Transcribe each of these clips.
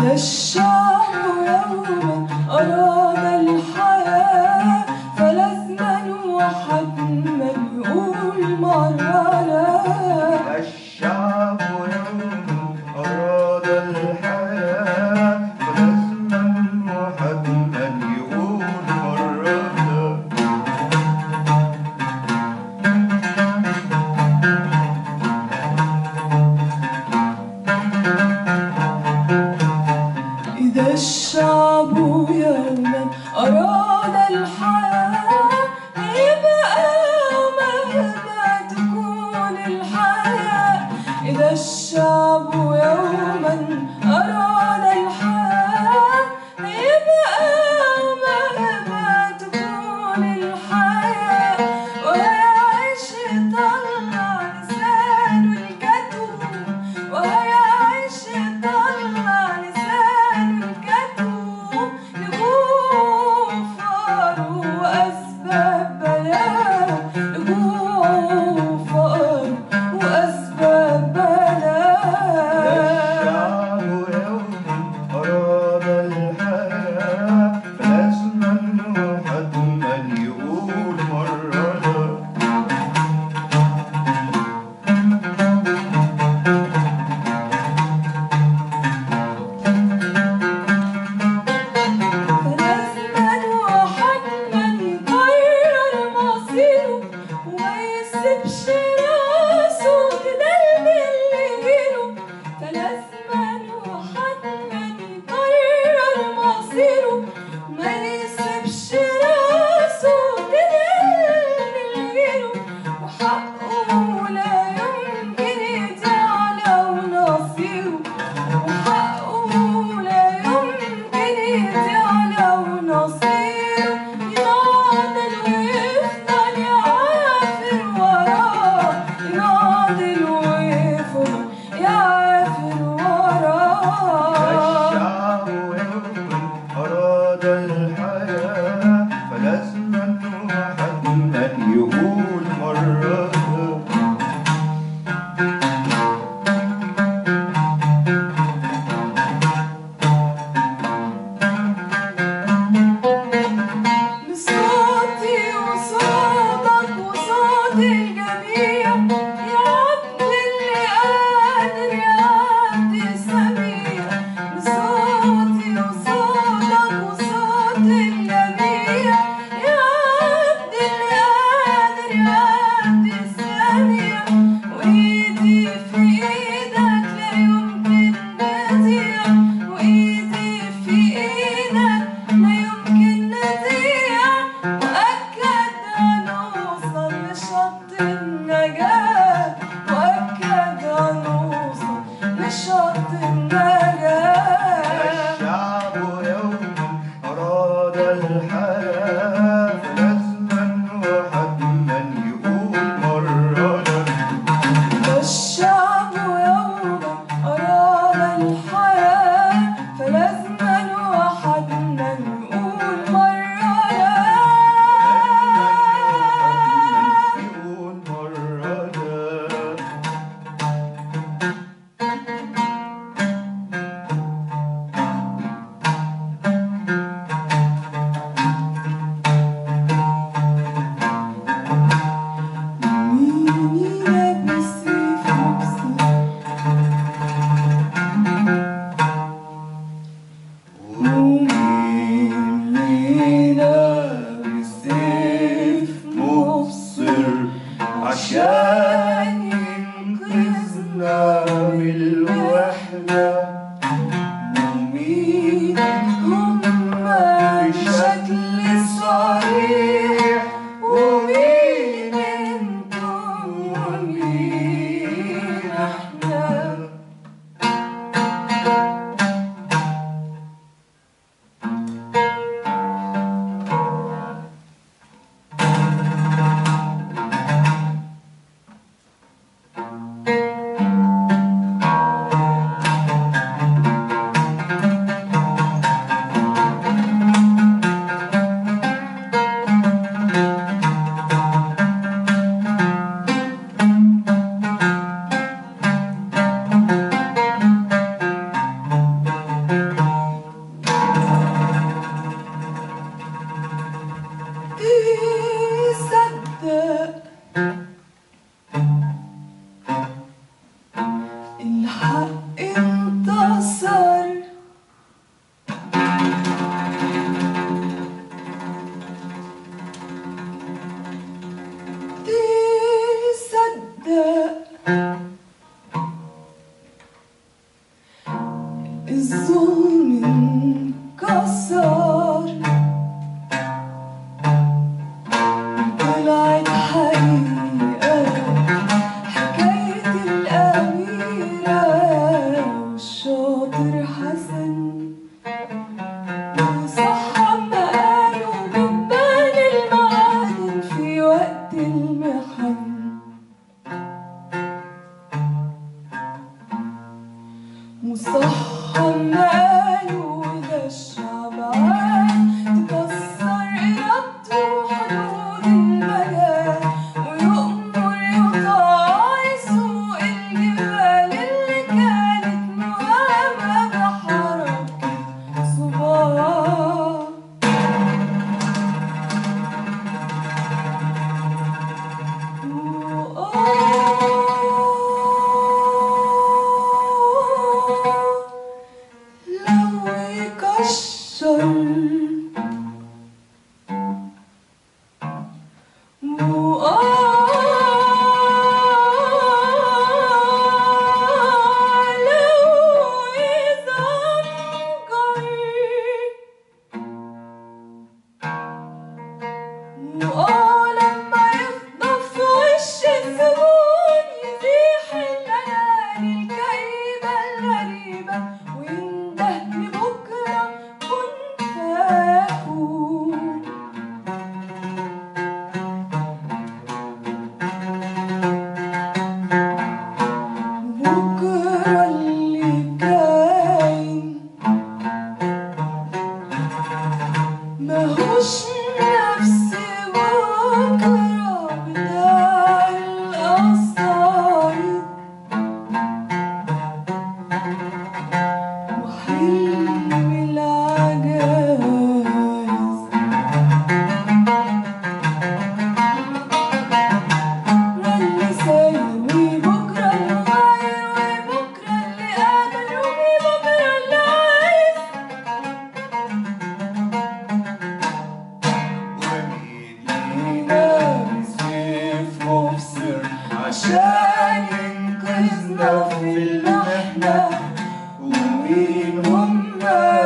إذا الشعب يوما أراد الحياة فلازما وحتما يقول مرة الشعب يوم أراد الحياة فلازما وحتما يقول مرة إذا الشعب يوما أراد الحياة يبقى مهما تكون الحياة إذا الشعب يوما أراد الحياة يبقى مهما تكون الحياة ويعيش يطلع لسانه الكتوم ويعيش يطلع لسانه الكتوم يغفر وأسباب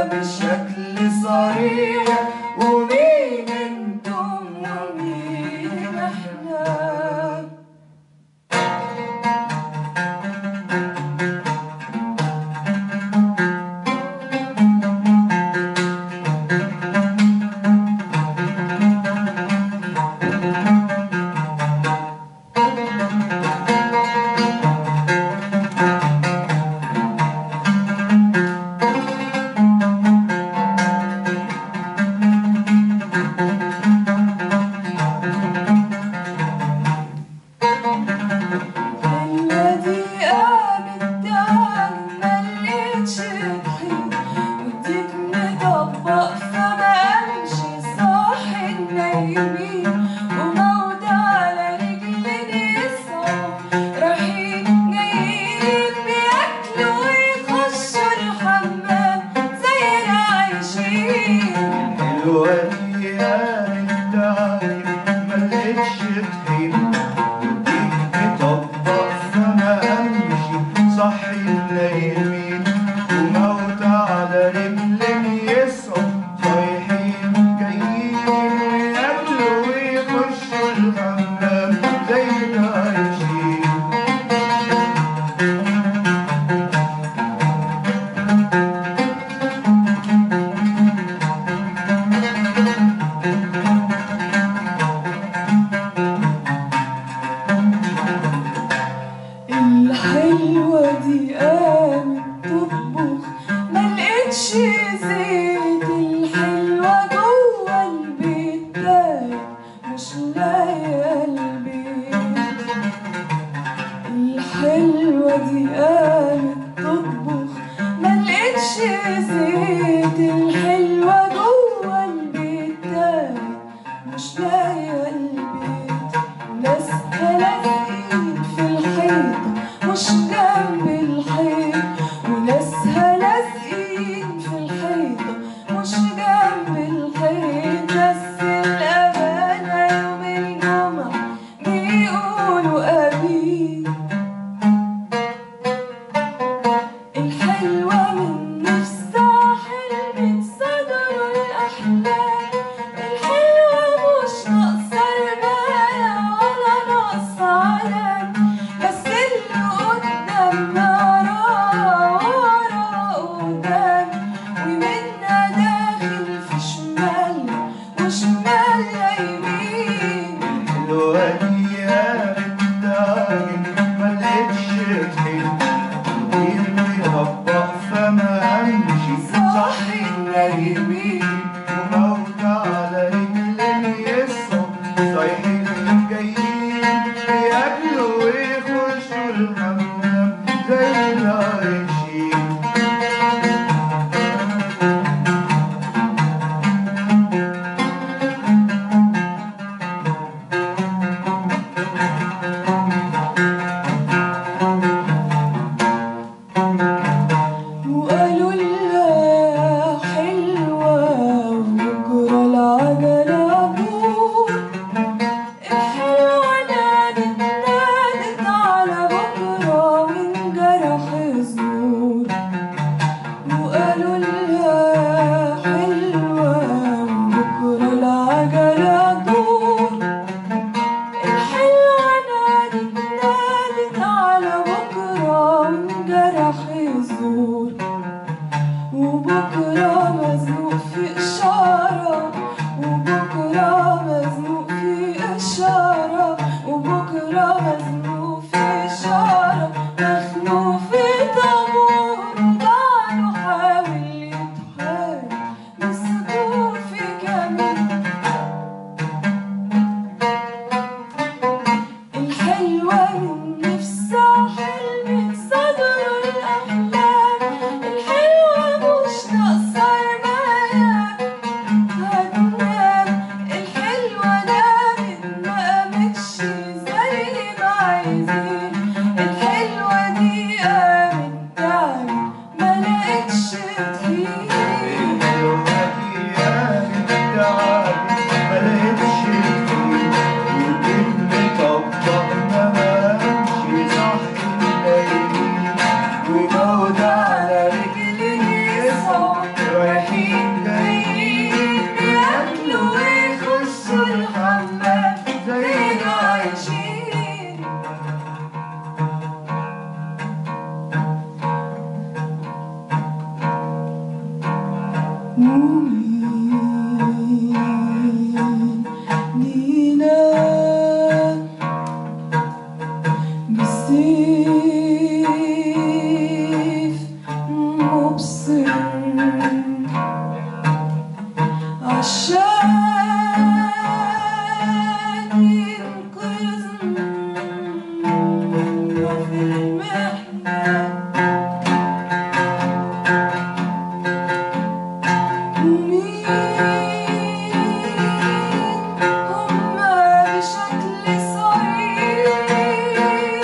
بشكل صريح ومين انتم ومين احنا الذي قامت تعال ملقتش طحين وديك مطبق فما امشي صاحي النايمين وموت على رجلين يصعب رايحين جايين بياكلوا ويخشوا الحمام زينا عايشين حلوة دي قالت تعالي ملقتش طحين وديك مطبق فما امشي صحي النايمين وموت على رجلين يصعب رايحين جايين وياكلوا ويخشوا الحمام زينا عايشين الحلوة دي قامت تطبخ ملقتش زيت الحلوة جوه البيت تايه مش لاقية البيت الحلوة دي قامت تطبخ ملقتش زيت الحلوة جوه البيت تايه مش لاقية البيت ناس لازقين في الحيط مش جنب الحيط وناسها لازقين في الحيط مش جنب الحيط بس الأمانة يوم الجمعة بيقولوا أبيت الحلوة من نفسها حلمت صدر الأحلام الحلوة مش ناقصة رماية ولا ناقصة علام بس اللي قدامنا ورا ورا قدام ومنا داخل في شمال وشمال يمين حلوة دي قامت تعالي ملقتش طحين وديك مطبق فما امشي صحي النايمين وموت على رجلين يصعب صايحين جايين بياكلوا ويخشوا الحمام زي العايشين وقالوا لها حلوة وبكرة العجلة بور الحلوة نادت نادت على بكرة من جرح الزور وقالوا لها حلوة وبكرة العجلة دور الحلوة نادت نادت على بكرة من جرح الزور وبكرة مزنوق في إشارة وبكرة مزنوق في إشارة وبكرة مزنوق في إشارة مخنوق في طابور وبعده حاول يتحال مسكوه في كمين الحلوة من نفسها حلمت صدر الأحلام الحلوة مش ناقصة ومين لينا بالسيف مبصر عشان ينقذنا في المحنة ومين هما بشكل صريح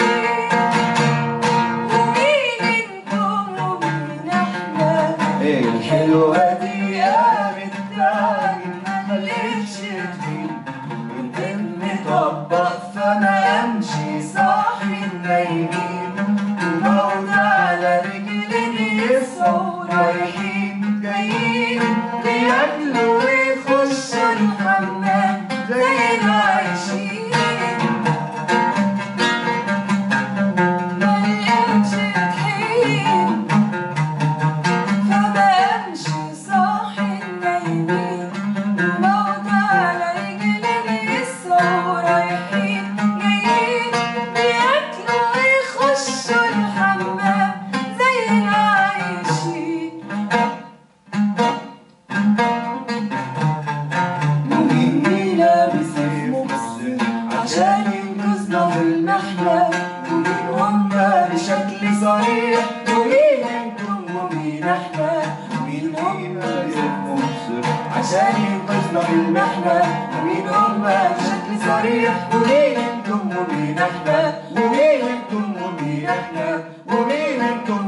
ومين انتم ومين احنا ايه الحلوة دي قامت تعجن ملقتش تفيد والدم مطبق فما امشي صاحي النايمين الموت على رجلين يسعوا رايحين جايين بياكلوا ويخشوا الحمام زينا عايشين ملقتش طحين فما امشي صاحي النايمين الموت على رجلين يسعوا رايحين جايين بياكلوا ويخشوا الحمام زينا عايشين ومين لابس سيف مبصر عشان ينقذنا في المحنة ومين هما بشكل صريح ومين انتم ومين احنا ومين هما سيف مبصر عشان ينقذنا في المحنة ومين هما بشكل صريح ومين انتم ومين احنا ومين انتم ومين احنا ومين انتم